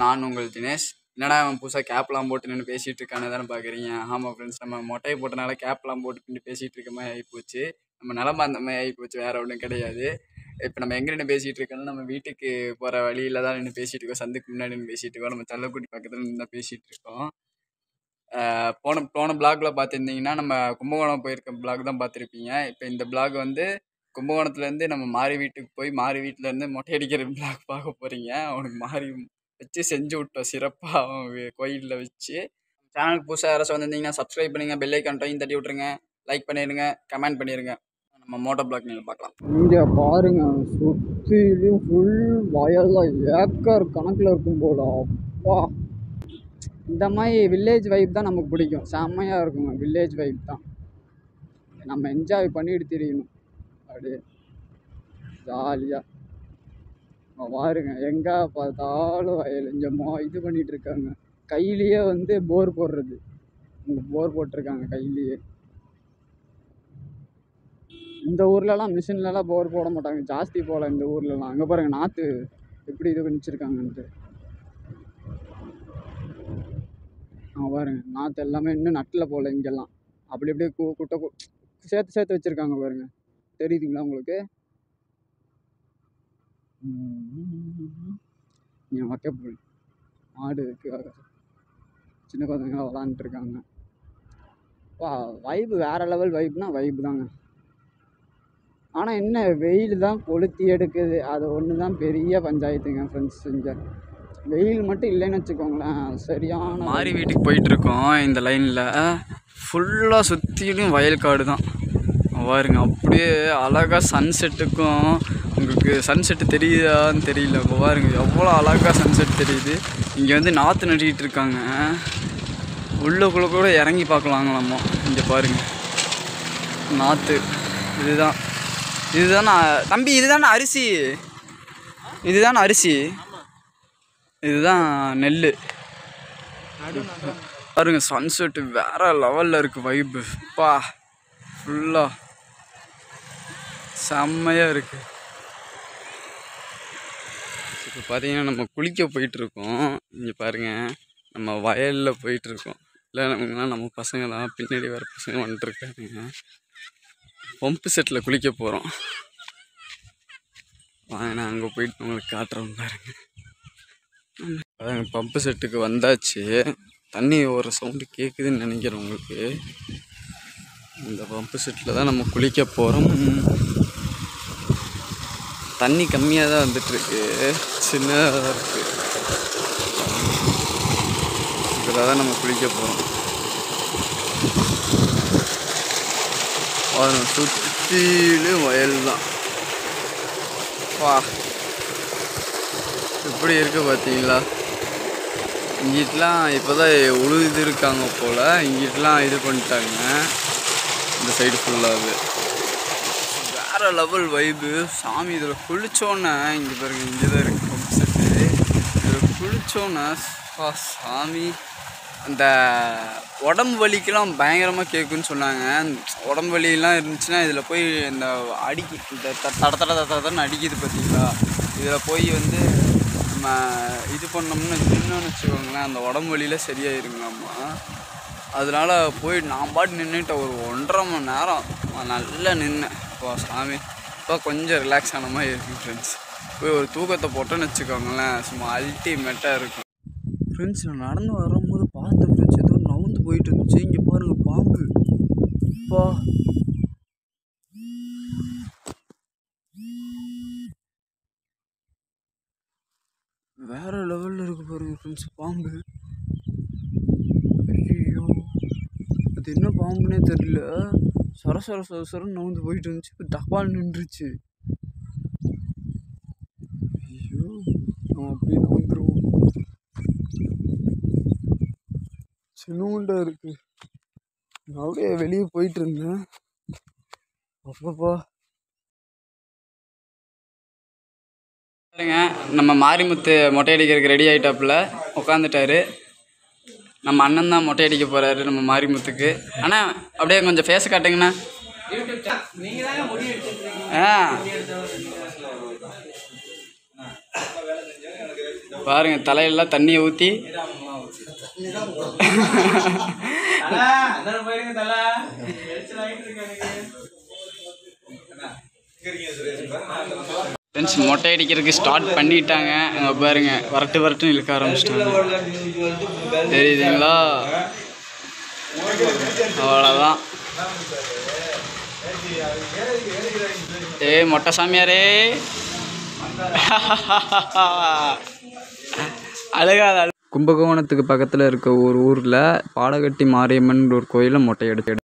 நான் உங்கள் தினேஷ் என்னடா அவன் புதுசாக கேப்லாம் போட்டு நின்று பேசிகிட்டு இருக்கானு தானே பார்க்குறீங்க ஆமாம் ஃப்ரெண்ட்ஸ் நம்ம மொட்டையை போட்டனால கேப்லாம் போட்டு நின்று பேசிகிட்டு இருக்க மாதிரி ஆகிப்போச்சு நம்ம நிலமை அந்த மாதிரி ஆகிப்போச்சு வேறு ஒன்றும் கிடையாது இப்போ நம்ம எங்கே நின்று பேசிகிட்டு இருக்கோம்னா நம்ம வீட்டுக்கு போகிற வழியில் தான் நின்று பேசிகிட்டு இருக்கோம் சந்துக்கு முன்னாடி நின்று பேசிகிட்டு இருக்கோம் நம்ம தள்ளக்குடி பக்கத்தில் நின்று தான் பேசிகிட்டு இருக்கோம் ஆஹ் போன போன பிளாக்ல பார்த்துருந்தீங்கன்னா நம்ம கும்பகோணம் போயிருக்க பிளாக் தான் பார்த்துருப்பீங்க இப்போ இந்த பிளாக் வந்து கும்பகோணத்துலேருந்து நம்ம மாரி வீட்டுக்கு போய் மாரி வீட்டிலேருந்து மொட்டை அடிக்கிற பிளாக் பார்க்க போகிறீங்க அவனுக்கு மாறி வச்சு செஞ்சு விட்டோம் சிறப்பாக அவன் கோயிலில் வச்சு சேனலுக்கு புதுசாக யாராச்சும் வந்திருந்தீங்கன்னா சப்ஸ்கிரைப் பண்ணுங்க பெல் ஐக்கான்ட்டையும் தட்டி விட்ருங்க லைக் பண்ணிடுங்க கமெண்ட் பண்ணிடுங்க நம்ம மோட்டோ பிளாக் நீங்கள் பார்க்கலாம் இங்கே பாருங்க சுற்றிலையும் ஃபுல் வயல்லாம் ஏக்கர் கணக்கில் இருக்கும் போல அப்பா இந்த மாதிரி வில்லேஜ் வைப் தான் நமக்கு பிடிக்கும் செம்மையாக இருக்குங்க வில்லேஜ் வைப் தான் நம்ம என்ஜாய் பண்ணிட்டு திரியணும் அப்படியே ஜாலியாக பாருங்க எங்கே பார்த்தாலும் வயல் இங்கே மோ இது பண்ணிட்டு இருக்காங்க கையிலேயே வந்து போர் போடுறது இங்கே போர் போட்டிருக்காங்க கையிலேயே இந்த ஊர்லலாம் மிஷின்லலாம் போர் போட மாட்டாங்க ஜாஸ்தி போகல இந்த ஊர்லலாம் அங்கே பாருங்க நாற்று எப்படி இது பண்ணி வச்சிருக்காங்கன்ட்டு அங்கே பாருங்க நாற்று எல்லாமே இன்னும் நட்டில் போகல இங்கெல்லாம் அப்படி அப்படியே கு குட்டை கு சேர்த்து சேர்த்து வச்சுருக்காங்க பாருங்க தெரியுதுங்களா உங்களுக்கு இங்கே வைக்க மாடு இருக்கு சின்ன குழந்தைங்களாம் விளாண்டுருக்காங்க வா வைப்பு வேறு லெவல் வைப்னா வைப்பு தாங்க ஆனால் என்ன வெயில் தான் கொளுத்தி எடுக்குது அது ஒன்று தான் பெரிய பஞ்சாயத்துங்க ஃப்ரெண்ட்ஸ் இங்கே வெயில் மட்டும் இல்லைன்னு வச்சுக்கோங்களேன் சரியான மாரி வீட்டுக்கு போயிட்டு இருக்கோம் இந்த லைனில் ஃபுல்லாக சுற்றிலும் வயல்காடு தான் பாருங்க அப்படியே அழகாக சன்செட்டுக்கும் உங்களுக்கு சன்செட்டு தெரியுதான்னு தெரியல இப்போ பாருங்க எவ்வளோ அழகாக சன்செட் தெரியுது இங்கே வந்து நாற்று நட்டிக்கிட்டு இருக்காங்க உள்ளுக்குள்ளே கூட இறங்கி பார்க்கலாங்களாமா இங்கே பாருங்க நாற்று இதுதான் இதுதானே தம்பி இதுதானே அரிசி இதுதானே அரிசி இதுதான் நெல் பாருங்க சன்செட்டு வேற லெவலில் இருக்குது வைப்பு பா ஃபுல்லாக செம்மையாக இருக்குது இப்போ பார்த்தீங்கன்னா நம்ம குளிக்க போயிட்டுருக்கோம் இங்கே பாருங்கள் நம்ம வயலில் போயிட்டுருக்கோம் இல்லை நம்மலாம் நம்ம பசங்களாம் பின்னாடி வர பசங்க வந்துட்டுருக்காங்க பம்பு செட்டில் குளிக்க போகிறோம் வாங்க நான் அங்கே போயிட்டு உங்களுக்கு காட்டுறேன் பாருங்க பாருங்க பம்பு செட்டுக்கு வந்தாச்சு தண்ணி ஒரு சவுண்டு கேட்குதுன்னு நினைக்கிறேன் உங்களுக்கு இந்த பம்பு செட்டில் தான் நம்ம குளிக்க போகிறோம் தண்ணி கம்மியாக தான் வந்துட்டுருக்கு சின்னதாக தான் இருக்குது இதில் தான் நம்ம குளிக்க போகிறோம் சுற்றிலும் வயல் தான் வா எப்படி இருக்கு பார்த்தீங்களா இங்கிட்டலாம் இப்போ தான் உழுது இருக்காங்க போல் இங்கிட்டலாம் இது பண்ணிட்டாங்க இந்த சைடு ஃபுல்லாகவே வேறு லெவல் வைப்பு சாமி இதில் குளிச்சோன்னே இங்கே பாருங்க இங்கே தான் இருக்குது பம்ப் செட்டு இதில் குளிச்சோன்னே பா சாமி அந்த உடம்பு வலிக்கெல்லாம் பயங்கரமாக கேட்குன்னு சொன்னாங்க உடம்பு வலியெல்லாம் இருந்துச்சுன்னா இதில் போய் இந்த அடிக்கி இந்த த- தட தட தட தடன்னு அடிக்குது பார்த்தீங்களா இதில் போய் வந்து நம்ம இது பண்ணோம்னு நின்னோன்னு வச்சுக்கோங்களேன் அந்த உடம்பு வலியில் சரியாயிருங்களாம்மா அதனால போய் நான் பாட்டு நின்றுட்டேன் ஒரு ஒன்றரை மணி நேரம் நான் நல்லா நின்னேன் இப்போ சாமி இப்போ கொஞ்சம் ரிலாக்ஸ் ஆன மாதிரி இருக்குது ஃப்ரெண்ட்ஸ் போய் ஒரு தூக்கத்தை போட்டோன்னு வச்சுக்கோங்களேன் சும்மா அல்டிமேட்டாக இருக்கும் ஃப்ரெண்ட்ஸ் நான் நடந்து வரும்போது பார்த்தேன் ஃப்ரெண்ட்ஸ் ஏதோ நவுந்து போயிட்டு இருந்துச்சு இங்கே பாருங்க பாம்பு அப்பா வேற லெவலில் இருக்கு பாருங்க ஃப்ரெண்ட்ஸ் பாம்பு ஐயோ அது என்ன பாம்புனே தெரியல சர சர சர சரன்னு நவுந்து போயிட்டு இருந்துச்சு இப்போ டப்பால் நின்றுச்சு ஐயோ நம்ம அப்படியே நவுந்துருவோம் சின்னூண்டா இருக்கு நான் அப்படியே வெளியே போயிட்டு இருந்தேன் அப்பப்பா இல்லைங்க நம்ம மாரிமுத்து மொட்டை அடிக்கிறதுக்கு ரெடி ஆகிட்டாப்புல உட்காந்துட்டாரு நம்ம அண்ணன் தான் மொட்டை அடிக்க போகிறாரு நம்ம மாரிமுத்துக்கு அண்ணா அப்படியே கொஞ்சம் ஃபேஸ் காட்டுங்கண்ணா ஆ பாருங்க தலையெல்லாம் தண்ணியை ஊற்றி ஃப்ரெண்ட்ஸ் மொட்டை அடிக்கிறதுக்கு ஸ்டார்ட் பண்ணிட்டாங்க அங்கே பாருங்க வரட்டு வரட்டுன்னு இழுக்க ஆரம்பிச்சிட்டாங்க தெரியுதுங்களா அவ்வளோதான் ஏய் மொட்டை சாமியாரே அழுகாத அழு கும்பகோணத்துக்கு பக்கத்தில் இருக்க ஒரு ஊரில் பாடகட்டி மாரியம்மன் ஒரு கோயிலில் மொட்டை எடுத்து